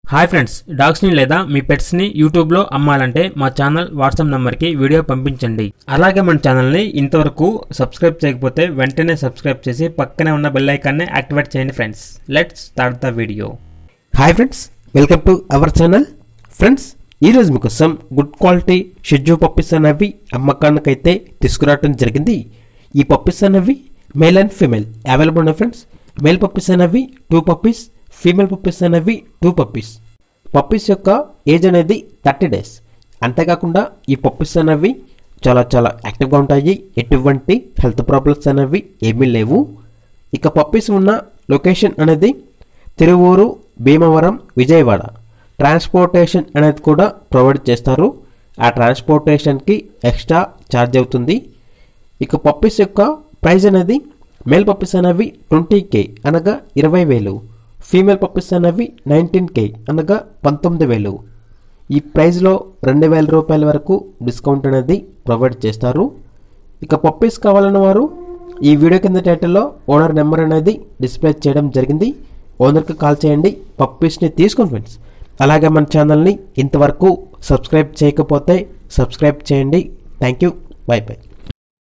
hi friends డాగ్స్ని లేదా మీ పెట్స్ని యూట్యూబ్లో అమ్మాలంటే మా ఛానల్ వాట్సాప్ నెంబర్కి వీడియో పంపించండి అలాగే మన ఛానల్ని ఇంతవరకు సబ్స్క్రైబ్ చేయకపోతే వెంటనే సబ్స్క్రైబ్ చేసి పక్కనే ఉన్న బెల్ ఐకాన్ని యాక్టివేట్ చేయండి friends let's start the video hi friends welcome to our channel friends ఈరోజు మీకోసం గుడ్ క్వాలిటీ షెడ్జూ పప్పీస్ అనేవి అమ్మకానికైతే తీసుకురావడం జరిగింది ఈ పప్పీస్ అనేవి మేల్ అండ్ ఫీమేల్ అవైలబుల్ ఉన్నాయి ఫ్రెండ్స్ మేల్ పప్పీస్ అనేవి టూ పప్పీస్ ఫీమేల్ పప్పీస్ అనేవి టూ పప్పీస్ పప్పీస్ యొక్క ఏజ్ అనేది థర్టీ డేస్ అంతేకాకుండా ఈ పప్పీస్ అనేవి చాలా చాలా యాక్టివ్గా ఉంటాయి ఎటువంటి హెల్త్ ప్రాబ్లమ్స్ అనేవి ఏమీ లేవు ఇక పప్పీస్ ఉన్న లొకేషన్ అనేది తిరువూరు భీమవరం విజయవాడ ట్రాన్స్పోర్టేషన్ అనేది కూడా ప్రొవైడ్ చేస్తారు ఆ ట్రాన్స్పోర్టేషన్కి ఎక్స్ట్రా ఛార్జ్ అవుతుంది ఇక పప్పీస్ యొక్క ప్రైస్ అనేది మేల్ పప్పీస్ అనేవి ట్వంటీ కే అనగా ఇరవై వేలు ఫీమేల్ పప్పీస్ అనేవి నైన్టీన్ కే అనగా పంతొమ్మిది వేలు ఈ ప్రైస్లో రెండు వేల రూపాయల వరకు డిస్కౌంట్ అనేది ప్రొవైడ్ చేస్తారు ఇక పప్పీస్ కావాలన్న వారు ఈ వీడియో కింద టైటిల్లో ఓనర్ నెంబర్ అనేది డిస్ప్లే చేయడం జరిగింది ఓనర్కి కాల్ చేయండి పప్పీస్ని తీసుకోండి ఫ్రెండ్స్ అలాగే మన ఛానల్ని ఇంతవరకు సబ్స్క్రైబ్ చేయకపోతే సబ్స్క్రైబ్ చేయండి థ్యాంక్ యూ బై బై